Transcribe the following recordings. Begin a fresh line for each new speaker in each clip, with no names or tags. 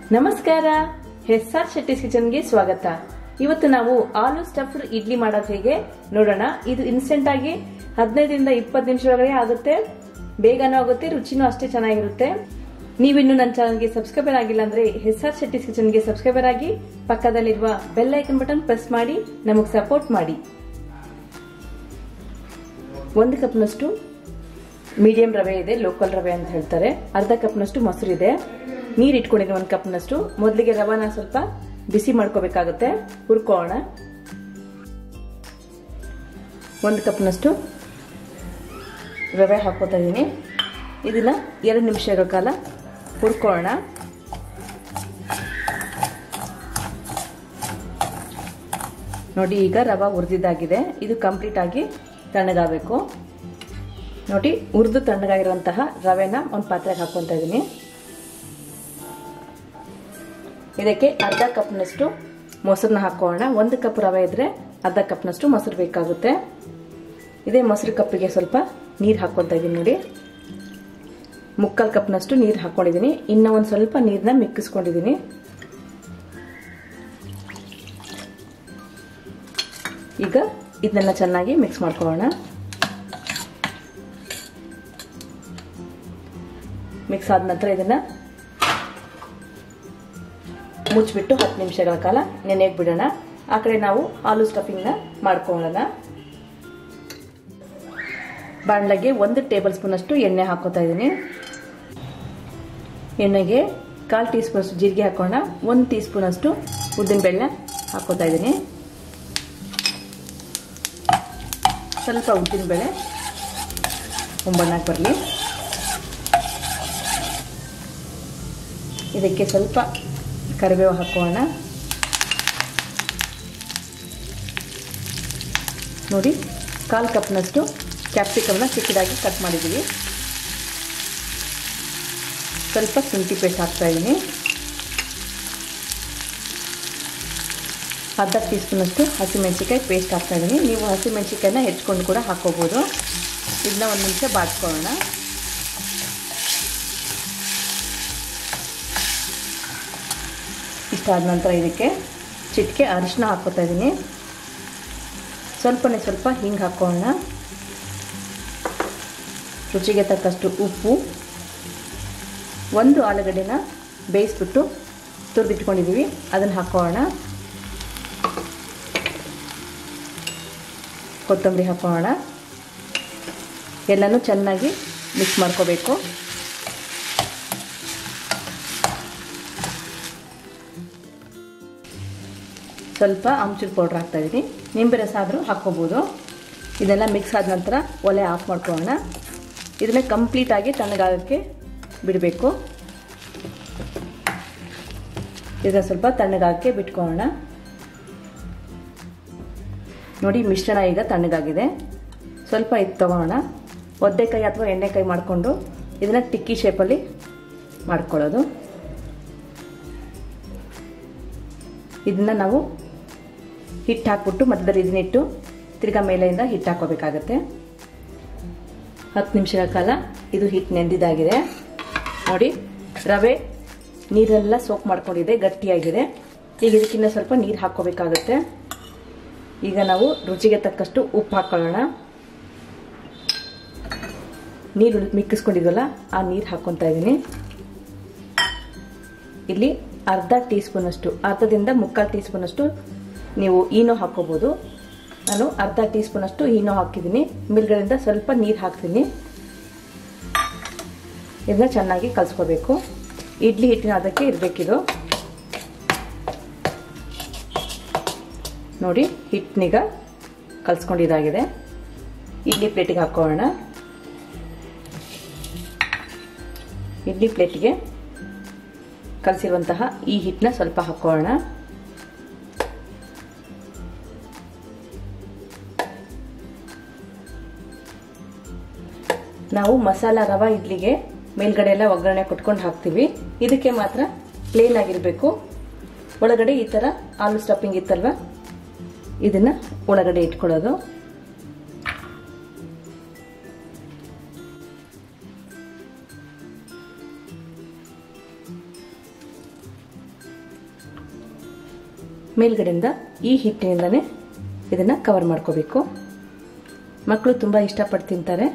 ನಮಸ್ಕಾರ S R Shetty's ಕಿಚನ್ಗೆ ಸ್ವಾಗತ ಇವತ್ತು ನಾವು ಆಲೂ ಸ್ಟಫ್ಡ್ ಇಡ್ಲಿ ಮಾಡೋದು ಹೇಗೆ ನೋಡೋಣ ಇದು ಇನ್ಸ್ಟೆಂಟ್ ಆಗಿ ಹದಿನೈದರಿಂದ ಇಪ್ಪತ್ತು ನಿಮಿಷ ಒಳಗಡೆ ಆಗುತ್ತೆ ಬೇಗನೂ ಆಗುತ್ತೆ ರುಚಿನೂ ಅಷ್ಟೇ ಚೆನ್ನಾಗಿರುತ್ತೆ ನೀವಿನ್ನು ನನ್ನ ಚಾನಲ್ಗೆ ಸಬ್ಸ್ಕ್ರೈಬರ್ ಆಗಿಲ್ಲ ಅಂದ್ರೆ ಎಸ್ ಆರ್ ಶೆಟ್ಟಿಸ್ ಕಿಚನ್ಗೆ ಸಬ್ಸ್ಕ್ರೈಬರ್ ಆಗಿ ಪಕ್ಕದಲ್ಲಿರುವ ಬೆಲ್ ಐಕನ್ ಬಟನ್ ಪ್ರೆಸ್ ಮಾಡಿ ನಮಗೆ ಸಪೋರ್ಟ್ ಮಾಡಿ ಒಂದು ಕಪ್ನಷ್ಟು ಮೀಡಿಯಂ ರವೆ ಇದೆ ಲೋಕಲ್ ರವೆ ಅಂತ ಹೇಳ್ತಾರೆ ಅರ್ಧ ಕಪ್ನಷ್ಟು ಮೊಸರು ಇದೆ ನೀರು ಇಟ್ಕೊಂಡಿದ್ದೀನಿ ಒಂದು ಕಪ್ನಷ್ಟು ಮೊದಲಿಗೆ ರವಾನ ಸ್ವಲ್ಪ ಬಿಸಿ ಮಾಡ್ಕೋಬೇಕಾಗುತ್ತೆ ಹುರ್ಕೋಣ ಒಂದು ಕಪ್ನಷ್ಟು ರವೆ ಹಾಕೋತಾ ಇದ್ದೀನಿ ಇದನ್ನ ಎರಡು ನಿಮಿಷಗಳ ಕಾಲ ಹುರ್ಕೋಣ ನೋಡಿ ಈಗ ರವೆ ಹುರಿದಿದ್ದಾಗಿದೆ ಇದು ಕಂಪ್ಲೀಟ್ ಆಗಿ ತಣ್ಣಗಾಗಬೇಕು ನೋಡಿ ಹುರಿದು ತಣ್ಣಗಾಗಿರುವಂತಹ ರವೆನ ಒಂದು ಪಾತ್ರೆಗೆ ಹಾಕೊತಾ ಇದ್ದೀನಿ ಇದಕ್ಕೆ ಅರ್ಧ ಕಪ್ನಷ್ಟು ಮೊಸರನ್ನ ಹಾಕೋಣ ಒಂದು ಕಪ್ ರವೆ ಇದ್ರೆ ಅರ್ಧ ಕಪ್ನಷ್ಟು ಮೊಸರು ಬೇಕಾಗುತ್ತೆ ಇದೇ ಮೊಸರು ಕಪ್ಪಿಗೆ ಸ್ವಲ್ಪ ನೀರು ಹಾಕೊತಾ ಇದ್ದೀನಿ ನೋಡಿ ಮುಕ್ಕಾಲು ಕಪ್ನಷ್ಟು ನೀರು ಹಾಕೊಂಡಿದ್ದೀನಿ ಇನ್ನೂ ಒಂದು ಸ್ವಲ್ಪ ನೀರನ್ನ ಮಿಕ್ಕಿಸ್ಕೊಂಡಿದ್ದೀನಿ ಈಗ ಇದನ್ನೆಲ್ಲ ಚೆನ್ನಾಗಿ ಮಿಕ್ಸ್ ಮಾಡ್ಕೊಳ್ಳೋಣ ಮಿಕ್ಸ್ ಆದ ನಂತರ ಇದನ್ನ ಮುಚ್ಚಿಬಿಟ್ಟು ಹತ್ತು ನಿಮಿಷಗಳ ಕಾಲ ನೆನೆಗೆ ಬಿಡೋಣ ಆ ಕಡೆ ನಾವು ಆಲೂ ಸ್ಟಫಿಂಗ್ನ ಮಾಡ್ಕೊಳ್ಳೋಣ ಬಾಣಲೆಗೆ ಒಂದು ಟೇಬಲ್ ಸ್ಪೂನ್ ಅಷ್ಟು ಎಣ್ಣೆ ಹಾಕೋತಾ ಇದ್ದೀನಿ ಎಣ್ಣೆಗೆ ಕಾಲು ಟೀ ಸ್ಪೂನ್ ಅಷ್ಟು ಜೀರಿಗೆ ಹಾಕೋಣ ಒಂದು ಟೀ ಸ್ಪೂನ್ ಅಷ್ಟು ಉದ್ದಿನಬೇಳೆ ಹಾಕೋತಾ ಇದ್ದೀನಿ ಸ್ವಲ್ಪ ಉದ್ದಿನಬೇಳೆ ಒಂಬಣ್ಣಕ್ಕೆ ಬರಲಿ ಇದಕ್ಕೆ ಸ್ವಲ್ಪ ಕರಿಬೇವು ಹಾಕೋಣ ನೋಡಿ ಕಾಲು ಕಪ್ನಷ್ಟು ಕ್ಯಾಪ್ಸಿಕಮ್ನ ಚಿಕ್ಕದಾಗಿ ಕಟ್ ಮಾಡಿದ್ದೀವಿ ಸ್ವಲ್ಪ ಶುಂಠಿ ಪೇಸ್ಟ್ ಹಾಕ್ತಾ ಇದ್ದೀನಿ ಅರ್ಧ ಟೀ ಸ್ಪೂನಷ್ಟು ಹಸಿಮೆಣಸಿಕಾಯಿ ಪೇಸ್ಟ್ ಹಾಕ್ತಾ ಇದ್ದೀನಿ ನೀವು ಹಸಿಮೆಣಸಿಕಾಯಿನ ಹೆಚ್ಕೊಂಡು ಕೂಡ ಹಾಕೋಬೋದು ಇದನ್ನ ಒಂದು ನಿಮಿಷ ಬಾಡ್ಕೊಳ್ಳೋಣ ಇಷ್ಟಾದ ನಂತರ ಇದಕ್ಕೆ ಚಿಟಿಕೆ ಅರಿಶಿನ ಹಾಕೋತಾ ಇದ್ದೀನಿ ಸ್ವಲ್ಪನೇ ಸ್ವಲ್ಪ ಹಿಂಗೆ ಹಾಕೋಣ ರುಚಿಗೆ ತಕ್ಕಷ್ಟು ಉಪ್ಪು ಒಂದು ಆಲೂಗಡ್ಡೆನ ಬೇಯಿಸ್ಬಿಟ್ಟು ತುರಿದಿಟ್ಕೊಂಡಿದ್ದೀವಿ ಅದನ್ನು ಹಾಕೋಣ ಕೊತ್ತಂಬರಿ ಹಾಕೋಣ ಎಲ್ಲನೂ ಚೆನ್ನಾಗಿ ಮಿಕ್ಸ್ ಮಾಡ್ಕೋಬೇಕು ಸ್ವಲ್ಪ ಆಮ್ಚೂರು ಪೌಡ್ರ್ ಹಾಕ್ತಾಯಿದ್ದೀನಿ ನಿಂಬೆ ರಸ ಆದರೂ ಹಾಕ್ಕೋಬೋದು ಇದೆಲ್ಲ ಮಿಕ್ಸ್ ಆದ ನಂತರ ಒಲೆ ಆಫ್ ಮಾಡ್ಕೊಳ್ಳೋಣ ಇದನ್ನ ಕಂಪ್ಲೀಟಾಗಿ ತಣ್ಣಗಾಗೋಕ್ಕೆ ಬಿಡಬೇಕು ಇದನ್ನ ಸ್ವಲ್ಪ ತಣ್ಣಗಾಗಕ್ಕೆ ಬಿಟ್ಕೊಳ್ಳೋಣ ನೋಡಿ ಮಿಶ್ರಣ ಈಗ ತಣ್ಣಗಾಗಿದೆ ಸ್ವಲ್ಪ ಇದು ತಗೋಣ ಒದ್ದೆಕಾಯಿ ಅಥವಾ ಎಣ್ಣೆಕಾಯಿ ಮಾಡಿಕೊಂಡು ಇದನ್ನು ಟಿಕ್ಕಿ ಶೇಪಲ್ಲಿ ಮಾಡ್ಕೊಳ್ಳೋದು ಇದನ್ನ ನಾವು ಹಿಟ್ಟು ಹಾಕ್ಬಿಟ್ಟು ಮಧ್ಯದಲ್ಲಿ ಇದನ್ನಿಟ್ಟು ತಿರ್ಗಾ ಮೇಲೆಯಿಂದ ಹಿಟ್ಟು ಹಾಕೋಬೇಕಾಗತ್ತೆ ಹತ್ತು ನಿಮಿಷಗಳ ಕಾಲ ಇದು ಹಿಟ್ಟು ನೆಂದಿದ್ದಾಗಿದೆ ನೋಡಿ ರವೆ ನೀರೆಲ್ಲ ಸೋಪ್ ಮಾಡ್ಕೊಂಡಿದೆ ಗಟ್ಟಿಯಾಗಿದೆ ಈಗ ಇದಕ್ಕಿಂತ ಸ್ವಲ್ಪ ನೀರು ಹಾಕ್ಕೋಬೇಕಾಗತ್ತೆ ಈಗ ನಾವು ರುಚಿಗೆ ತಕ್ಕಷ್ಟು ಉಪ್ಪು ಹಾಕೊಳ್ಳೋಣ ನೀರು ಮಿಕ್ಕಿಸ್ಕೊಂಡಿದ್ವಲ್ಲ ಆ ನೀರು ಹಾಕ್ಕೊತಾ ಇದ್ದೀನಿ ಇಲ್ಲಿ ಅರ್ಧ ಟೀ ಸ್ಪೂನಷ್ಟು ಅರ್ಧದಿಂದ ಮುಕ್ಕಾಲು ಟೀ ಸ್ಪೂನಷ್ಟು ನೀವು ಈನೋ ಹಾಕೋಬೋದು ನಾನು ಅರ್ಧ ಟೀ ಸ್ಪೂನಷ್ಟು ಈನೋ ಹಾಕಿದ್ದೀನಿ ಮೇಲ್ಗಡೆಯಿಂದ ಸ್ವಲ್ಪ ನೀರು ಹಾಕ್ತೀನಿ ಇದನ್ನ ಚೆನ್ನಾಗಿ ಕಲಿಸ್ಕೋಬೇಕು ಇಡ್ಲಿ ಹಿಟ್ಟಿನ ಅದಕ್ಕೆ ಇರಬೇಕಿದು ನೋಡಿ ಹಿಟ್ಟನೀಗ ಕಲಿಸ್ಕೊಂಡಿದ್ದಾಗಿದೆ ಇಡ್ಲಿ ಪ್ಲೇಟಿಗೆ ಹಾಕೋಣ ಇಡ್ಲಿ ಪ್ಲೇಟಿಗೆ ಕಲಸಿರುವಂತಹ ಈ ಹಿಟ್ಟನ್ನ ಸ್ವಲ್ಪ ಹಾಕೋಣ ನಾವು ಮಸಾಲ ರವಾ ಇಡ್ಲಿಗೆ ಮೇಲ್ಗಡೆ ಎಲ್ಲ ಒಗ್ಗರಣೆ ಕೊಟ್ಕೊಂಡು ಹಾಕ್ತೀವಿ ಇದಕ್ಕೆ ಮಾತ್ರ ಪ್ಲೇನ್ ಆಗಿರಬೇಕು ಒಳಗಡೆ ಈ ಥರ ಆಲೂ ಸ್ಟಫಿಂಗ್ ಇತ್ತಲ್ವ ಇದನ್ನ ಒಳಗಡೆ ಇಟ್ಕೊಳ್ಳೋದು ಮೇಲ್ಗಡೆಯಿಂದ ಈ ಹಿಟ್ಟಿನಿಂದನೇ ಇದನ್ನು ಕವರ್ ಮಾಡ್ಕೋಬೇಕು ಮಕ್ಕಳು ತುಂಬ ಇಷ್ಟಪಟ್ಟು ತಿಂತಾರೆ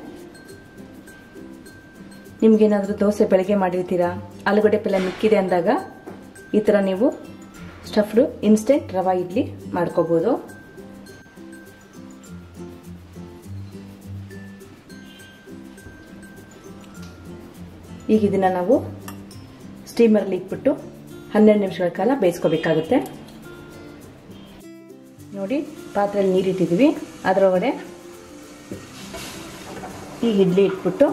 ನಿಮ್ಗೇನಾದರೂ ದೋಸೆ ಬೆಳಗ್ಗೆ ಮಾಡಿರ್ತೀರಾ ಆಲೂಗಡ್ಡೆ ಪಲ್ಯ ಮಿಕ್ಕಿದೆ ಅಂದಾಗ ಈ ಥರ ನೀವು ಸ್ಟಫ್ಡು ಇನ್ಸ್ಟೆಂಟ್ ರವಾ ಇಡ್ಲಿ ಮಾಡ್ಕೋಬೋದು ಈಗ ಇದನ್ನು ನಾವು ಸ್ಟೀಮರಲ್ಲಿ ಇಟ್ಬಿಟ್ಟು ಹನ್ನೆರಡು ನಿಮಿಷಗಳ ಕಾಲ ಬೇಯಿಸ್ಕೋಬೇಕಾಗುತ್ತೆ ನೋಡಿ ಪಾತ್ರೆಯಲ್ಲಿ ನೀರಿಟ್ಟಿದ್ದೀವಿ ಅದರೊಳಗಡೆ ಈ ಇಡ್ಲಿ ಇಟ್ಬಿಟ್ಟು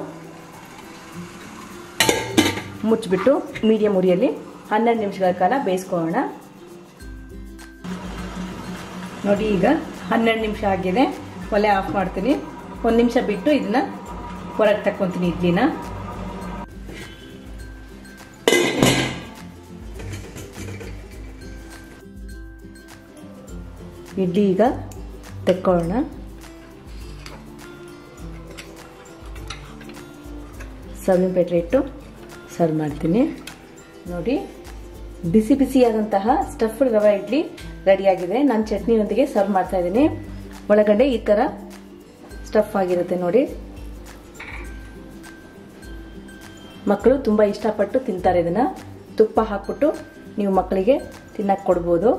ಮುಚ್ಚಿಬಿಟ್ಟು ಮೀಡಿಯಂ ಉರಿಯಲ್ಲಿ ಹನ್ನೆರಡು ನಿಮಿಷಗಳ ಕಾಲ ಬೇಯಿಸ್ಕೊಳ್ಳೋಣ ನೋಡಿ ಈಗ ಹನ್ನೆರಡು ನಿಮಿಷ ಆಗಿದೆ ಒಲೆ ಆಫ್ ಮಾಡ್ತೀನಿ ಒಂದು ನಿಮಿಷ ಬಿಟ್ಟು ಇದನ್ನ ಹೊರಗೆ ತಕ್ಕೊತೀನಿ ಇಡ್ಲಿನ ಇಡ್ಲಿ ಈಗ ತೆಕ್ಕೊಳ್ಳೋಣ ಸರ್ವಿಂಗ್ ಪ್ಲೇಟ್ರೆ ಇಟ್ಟು ಸರ್ವ್ ಮಾಡ್ತೀನಿ ನೋಡಿ ಬಿಸಿ ಬಿಸಿಯಾದಂತಹ ಸ್ಟಫ್ಡ್ ರವೆ ಇಡ್ಲಿ ರೆಡಿಯಾಗಿದೆ ನಾನು ಚಟ್ನಿಯೊಂದಿಗೆ ಸರ್ವ್ ಮಾಡ್ತಾ ಇದ್ದೀನಿ ಒಳಗಡೆ ಈ ಥರ ಸ್ಟಫ್ ಆಗಿರುತ್ತೆ ನೋಡಿ ಮಕ್ಕಳು ತುಂಬ ಇಷ್ಟಪಟ್ಟು ತಿಂತಾರೆ ಇದನ್ನು ತುಪ್ಪ ಹಾಕ್ಬಿಟ್ಟು ನೀವು ಮಕ್ಕಳಿಗೆ ತಿನ್ನಕ್ಕೆ ಕೊಡ್ಬೋದು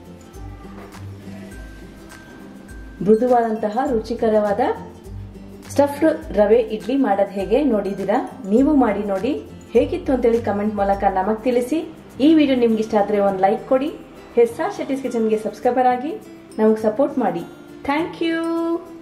ಮೃದುವಾದಂತಹ ರುಚಿಕರವಾದ ಸ್ಟಫ್ಡ್ ರವೆ ಇಡ್ಲಿ ಮಾಡೋದು ಹೇಗೆ ನೋಡಿದ್ದೀರಾ ನೀವು ಮಾಡಿ ನೋಡಿ ಹೇಗಿತ್ತು ಅಂತೇಳಿ ಕಮೆಂಟ್ ಮೂಲಕ ನಮಗೆ ತಿಳಿಸಿ ಈ ವಿಡಿಯೋ ನಿಮ್ಗೆ ಇಷ್ಟ ಆದರೆ ಒಂದು ಲೈಕ್ ಕೊಡಿ ಹೆಸ್ಸಾ ಶೆಟ್ಟಿಸ್ ಕಿಚನ್ಗೆ ಸಬ್ಸ್ಕ್ರೈಬರ್ ಆಗಿ ನಮಗೆ ಸಪೋರ್ಟ್ ಮಾಡಿ ಥ್ಯಾಂಕ್ ಯು